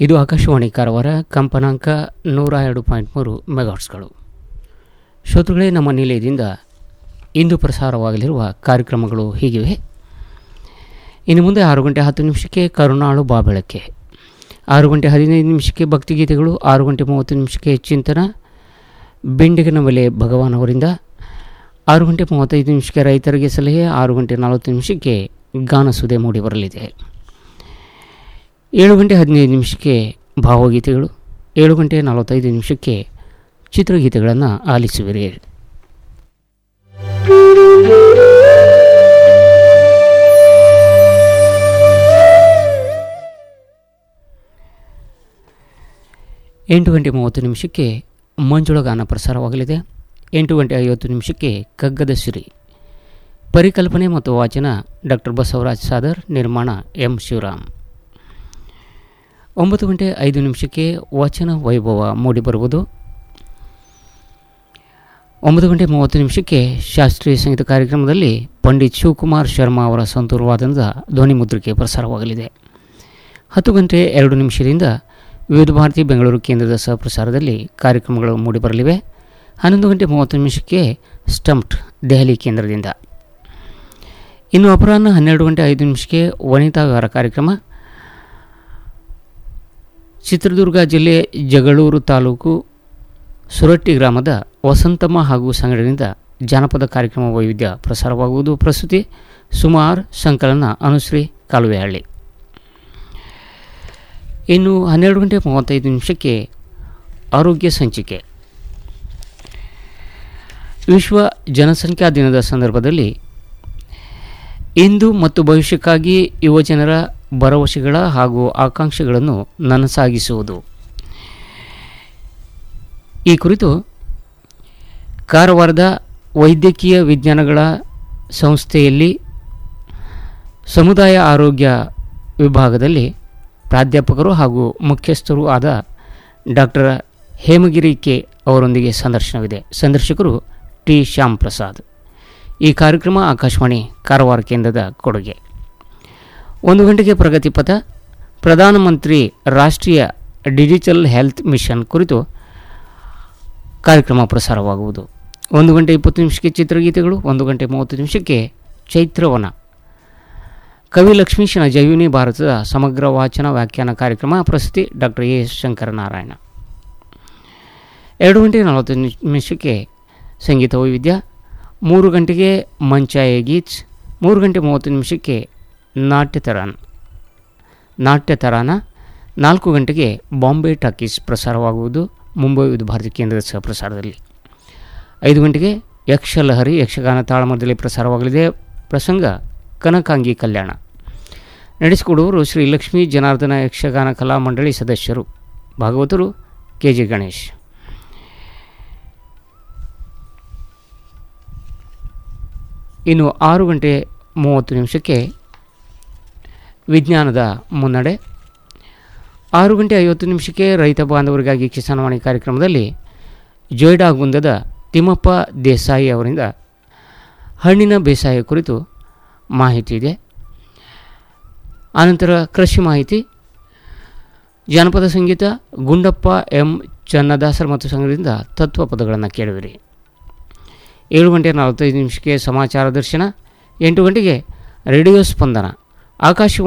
ಇದು ಆಕಾಶವಾಣಿ ಕಾರವಾರ ಕಂಪನಾಂಕ ನೂರ ಎರಡು ಪಾಯಿಂಟ್ ಮೂರು ಮೆಗಾಟ್ಸ್ಗಳು ಶ್ರೋತೃಗಳೇ ನಮ್ಮ ನಿಲಯದಿಂದ ಇಂದು ಪ್ರಸಾರವಾಗಲಿರುವ ಕಾರ್ಯಕ್ರಮಗಳು ಹೀಗಿವೆ ಇನ್ನು ಮುಂದೆ ಆರು ಗಂಟೆ ಹತ್ತು ನಿಮಿಷಕ್ಕೆ ಕರುಣಾಳು ಬಾಬೆಳಕೆ ಆರು ಗಂಟೆ ಹದಿನೈದು ನಿಮಿಷಕ್ಕೆ ಭಕ್ತಿಗೀತೆಗಳು ಆರು ಗಂಟೆ ಮೂವತ್ತು ನಿಮಿಷಕ್ಕೆ ಚಿಂತನ ಬೆಂಡಿಗನ ಮೇಲೆ ಭಗವಾನ್ ಅವರಿಂದ ಆರು ಗಂಟೆ ಮೂವತ್ತೈದು ನಿಮಿಷಕ್ಕೆ ರೈತರಿಗೆ ಸಲಹೆ ಆರು ಗಂಟೆ ನಲವತ್ತು ನಿಮಿಷಕ್ಕೆ ಗಾನಸುದೆ ಮೂಡಿ ಬರಲಿದೆ ಏಳು ಗಂಟೆ ಹದಿನೈದು ನಿಮಿಷಕ್ಕೆ ಭಾವಗೀತೆಗಳು ಏಳು ಗಂಟೆ ನಲವತ್ತೈದು ನಿಮಿಷಕ್ಕೆ ಚಿತ್ರಗೀತೆಗಳನ್ನು ಆಲಿಸುವಿರಿ ಎಂಟು ಗಂಟೆ ಮೂವತ್ತು ನಿಮಿಷಕ್ಕೆ ಮಂಜುಳ ಗಾನ ಪ್ರಸಾರವಾಗಲಿದೆ ಎಂಟು ಗಂಟೆ ಐವತ್ತು ನಿಮಿಷಕ್ಕೆ ಕಗ್ಗದ ಸಿರಿ ಪರಿಕಲ್ಪನೆ ಮತ್ತು ವಾಚನ ಡಾಕ್ಟರ್ ಬಸವರಾಜ್ ಸಾದರ್ ನಿರ್ಮಾಣ ಎಂ ಶಿವರಾಮ್ ಒಂಬತ್ತು ಗಂಟೆ ಐದು ನಿಮಿಷಕ್ಕೆ ವಚನ ವೈಭವ ಮೂಡಿಬರುವುದು ಒಂಬತ್ತು ಗಂಟೆ ಮೂವತ್ತು ನಿಮಿಷಕ್ಕೆ ಶಾಸ್ತ್ರೀಯ ಸಂಗೀತ ಕಾರ್ಯಕ್ರಮದಲ್ಲಿ ಪಂಡಿತ್ ಶಿವಕುಮಾರ್ ಶರ್ಮಾ ಅವರ ಸಂತೂರು ವಾದನದ ಧ್ವನಿ ಮುದ್ರಿಕೆ ಪ್ರಸಾರವಾಗಲಿದೆ ಹತ್ತು ಗಂಟೆ ಎರಡು ನಿಮಿಷದಿಂದ ವಿವಿಧ ಭಾರತಿ ಬೆಂಗಳೂರು ಕೇಂದ್ರದ ಸಹಪ್ರಸಾರದಲ್ಲಿ ಕಾರ್ಯಕ್ರಮಗಳು ಮೂಡಿಬರಲಿವೆ ಹನ್ನೊಂದು ಗಂಟೆ ಮೂವತ್ತು ನಿಮಿಷಕ್ಕೆ ಸ್ಟಂಪ್ಡ್ ದೆಹಲಿ ಕೇಂದ್ರದಿಂದ ಇನ್ನು ಅಪರಾಹ್ನ ಹನ್ನೆರಡು ಗಂಟೆ ಐದು ನಿಮಿಷಕ್ಕೆ ವನಿತಾಗಾರ ಕಾರ್ಯಕ್ರಮ ಚಿತ್ರದುರ್ಗ ಜಿಲ್ಲೆ ಜಗಳೂರು ತಾಲೂಕು ಸುರಟ್ಟಿ ಗ್ರಾಮದ ವಸಂತಮ್ಮ ಹಾಗೂ ಸಂಘಟನೆಯಿಂದ ಜಾನಪದ ಕಾರ್ಯಕ್ರಮ ವೈವಿಧ್ಯ ಪ್ರಸಾರವಾಗುವುದು ಪ್ರಸ್ತುತಿ ಸುಮಾರ್ ಸಂಕಲನ ಅನುಶ್ರೀ ಕಾಲುವೆಹಳ್ಳಿ ಇನ್ನು ಹನ್ನೆರಡು ಗಂಟೆ ಮೂವತ್ತೈದು ನಿಮಿಷಕ್ಕೆ ಆರೋಗ್ಯ ಸಂಚಿಕೆ ವಿಶ್ವ ಜನಸಂಖ್ಯಾ ದಿನದ ಸಂದರ್ಭದಲ್ಲಿ ಇಂದು ಮತ್ತು ಭವಿಷ್ಯಕ್ಕಾಗಿ ಯುವಜನರ ಭರವಸೆಗಳ ಹಾಗೂ ಆಕಾಂಕ್ಷೆಗಳನ್ನು ನನಸಾಗಿಸುವುದು ಈ ಕುರಿತು ಕಾರವಾರದ ವೈದ್ಯಕೀಯ ವಿಜ್ಞಾನಗಳ ಸಂಸ್ಥೆಯಲ್ಲಿ ಸಮುದಾಯ ಆರೋಗ್ಯ ವಿಭಾಗದಲ್ಲಿ ಪ್ರಾಧ್ಯಾಪಕರು ಹಾಗೂ ಮುಖ್ಯಸ್ಥರು ಆದ ಡಾಕ್ಟರ್ ಹೇಮಗಿರಿ ಕೆ ಅವರೊಂದಿಗೆ ಸಂದರ್ಶನವಿದೆ ಸಂದರ್ಶಕರು ಟಿ ಶ್ಯಾಮ್ ಪ್ರಸಾದ್ ಈ ಕಾರ್ಯಕ್ರಮ ಆಕಾಶವಾಣಿ ಕಾರವಾರ ಕೇಂದ್ರದ ಕೊಡುಗೆ ಒಂದು ಗಂಟೆಗೆ ಪ್ರಗತಿ ಪಥ ಪ್ರಧಾನಮಂತ್ರಿ ರಾಷ್ಟ್ರೀಯ ಡಿಜಿಟಲ್ ಹೆಲ್ತ್ ಮಿಷನ್ ಕುರಿತು ಕಾರ್ಯಕ್ರಮ ಪ್ರಸಾರವಾಗುವುದು ಒಂದು ಗಂಟೆ ಇಪ್ಪತ್ತು ನಿಮಿಷಕ್ಕೆ ಚಿತ್ರಗೀತೆಗಳು ಒಂದು ಗಂಟೆ ಮೂವತ್ತು ನಿಮಿಷಕ್ಕೆ ಚೈತ್ರವನ ಕವಿ ಲಕ್ಷ್ಮೀಶನ ಜೈವಿನಿ ಭಾರತದ ಸಮಗ್ರ ವಾಚನ ವ್ಯಾಖ್ಯಾನ ಕಾರ್ಯಕ್ರಮ ಪ್ರಸ್ತುತಿ ಡಾಕ್ಟರ್ ಎ ಎಸ್ ಶಂಕರನಾರಾಯಣ ಎರಡು ಗಂಟೆ ನಲವತ್ತು ನಿಮಿಷಕ್ಕೆ ಸಂಗೀತ ವೈವಿಧ್ಯ ಮೂರು ಗಂಟೆಗೆ ಮಂಚಾಯ ಗೀತ್ಸ್ ಮೂರು ಗಂಟೆ ಮೂವತ್ತು ನಿಮಿಷಕ್ಕೆ ನಾಟ್ಯ ತರಾನ್ ನಾಟ್ಯ ತರಾನ ನಾಲ್ಕು ಗಂಟೆಗೆ ಬಾಂಬೆ ಟಾಕೀಸ್ ಪ್ರಸಾರವಾಗುವುದು ಮುಂಬೈ ವಿವಿಧ ಭಾರತಿ ಕೇಂದ್ರದ ಸಹ ಪ್ರಸಾರದಲ್ಲಿ ಐದು ಗಂಟೆಗೆ ಯಕ್ಷಲಹರಿ ಯಕ್ಷಗಾನ ತಾಳಮದ್ದಲೆ ಪ್ರಸಾರವಾಗಲಿದೆ ಪ್ರಸಂಗ ಕನಕಾಂಗಿ ಕಲ್ಯಾಣ ನಡೆಸಿಕೊಡುವರು ಶ್ರೀ ಲಕ್ಷ್ಮೀ ಜನಾರ್ದನ ಯಕ್ಷಗಾನ ಕಲಾ ಮಂಡಳಿ ಸದಸ್ಯರು ಭಾಗವತರು ಕೆ ಜಿ ಗಣೇಶ್ ಇನ್ನು ಆರು ಗಂಟೆ ಮೂವತ್ತು ನಿಮಿಷಕ್ಕೆ ವಿಜ್ಞಾನದ ಮುನ್ನಡೆ ಆರು ಗಂಟೆ ಐವತ್ತು ನಿಮಿಷಕ್ಕೆ ರೈತ ಬಾಂಧವರಿಗಾಗಿ ಕಿಸಾನವಾಣಿ ಕಾರ್ಯಕ್ರಮದಲ್ಲಿ ಜೊಯ್ಡಾ ಗುಂದದ ತಿಮ್ಮಪ್ಪ ದೇಸಾಯಿ ಅವರಿಂದ ಹಣ್ಣಿನ ಬೇಸಾಯ ಕುರಿತು ಮಾಹಿತಿ ಇದೆ ಆನಂತರ ಕೃಷಿ ಮಾಹಿತಿ ಜಾನಪದ ಸಂಗೀತ ಗುಂಡಪ್ಪ ಎಂ ಚನ್ನದಾಸರ್ ಮತ್ತು ಸಂಘದಿಂದ ತತ್ವ ಪದಗಳನ್ನು ಕೇಳುವಿರಿ ಏಳು ಗಂಟೆ ನಲವತ್ತೈದು ನಿಮಿಷಕ್ಕೆ ಸಮಾಚಾರ ದರ್ಶನ ಎಂಟು ಗಂಟೆಗೆ ರೇಡಿಯೋ ಸ್ಪಂದನ ಆಕಾಶವಾಣಿ